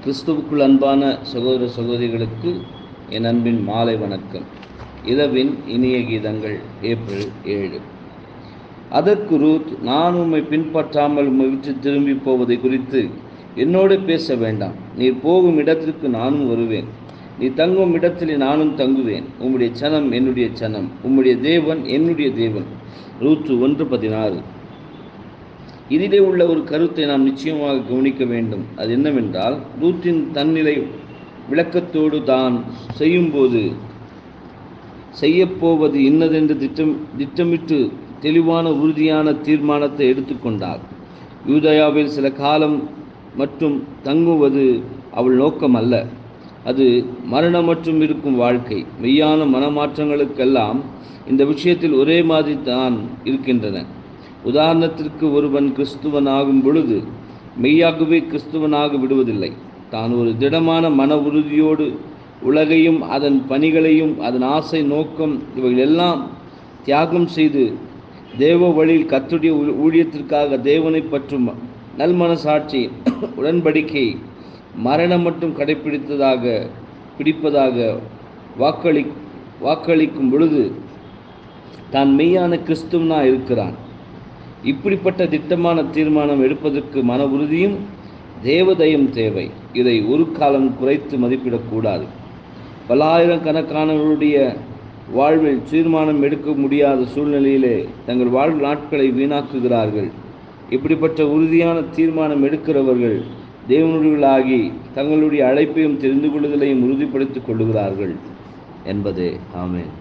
கிறிஸ்துவுக்குள் அன்பான சகோதர சகோதரிகளுக்கு என் அன்பின் மாலை வணக்கம் இரவின் இனிய கீதங்கள் ஏப்ரல் ஏழு அதற்கு ரூத் நான் உம்மை பின்பற்றாமல் உம்மை விட்டு திரும்பி போவதை குறித்து என்னோடு பேச வேண்டாம் நீர் போகும் இடத்திற்கு நானும் வருவேன் நீ தங்கும் இடத்திலே நானும் தங்குவேன் உம்முடைய சனம் என்னுடைய சனம் உம்முடைய தேவன் என்னுடைய தேவன் ரூத்து ஒன்று பதினாறு இதிலே உள்ள ஒரு கருத்தை நாம் நிச்சயமாக கவனிக்க வேண்டும் அது என்னவென்றால் ரூத்தின் தன்னிலை விளக்கத்தோடு தான் செய்யும்போது செய்யப்போவது இன்னதென்று திட்டம் திட்டமிட்டு தெளிவான உறுதியான தீர்மானத்தை எடுத்துக்கொண்டார் யூதயாவில் சில காலம் மற்றும் தங்குவது அவள் நோக்கம் அல்ல அது மரணம் மற்றும் இருக்கும் வாழ்க்கை மெய்யான மனமாற்றங்களுக்கெல்லாம் இந்த விஷயத்தில் ஒரே மாதிரி தான் இருக்கின்றன உதாரணத்திற்கு ஒருவன் கிறிஸ்துவன் ஆகும் பொழுது மெய்யாகவே கிறிஸ்துவனாக விடுவதில்லை தான் ஒரு திடமான மன உறுதியோடு உலகையும் அதன் பணிகளையும் அதன் ஆசை நோக்கம் இவைகள் எல்லாம் தியாகம் செய்து தேவ வழியில் கத்துடைய ஊழியத்திற்காக தேவனை பற்றும் நல்மனசாட்சி உடன்படிக்கை மரணம் மட்டும் கடைபிடித்ததாக பிடிப்பதாக வாக்களி வாக்களிக்கும் பொழுது தான் மெய்யான கிறிஸ்துவனா இருக்கிறான் இப்படிப்பட்ட திட்டமான தீர்மானம் எடுப்பதற்கு மன உறுதியும் தேவதயம் தேவை இதை ஒரு காலம் குறைத்து மதிப்பிடக்கூடாது பல்லாயிரக்கணக்கானவர்களுடைய வாழ்வில் தீர்மானம் எடுக்க முடியாத சூழ்நிலையிலே தங்கள் வாழ்வு நாட்களை வீணாக்குகிறார்கள் இப்படிப்பட்ட உறுதியான தீர்மானம் எடுக்கிறவர்கள் தேவனுடையவர்களாகி தங்களுடைய அழைப்பையும் தெரிந்து கொள்ளுதலையும் உறுதிப்படுத்திக் கொள்ளுகிறார்கள் என்பதே ஆமேன்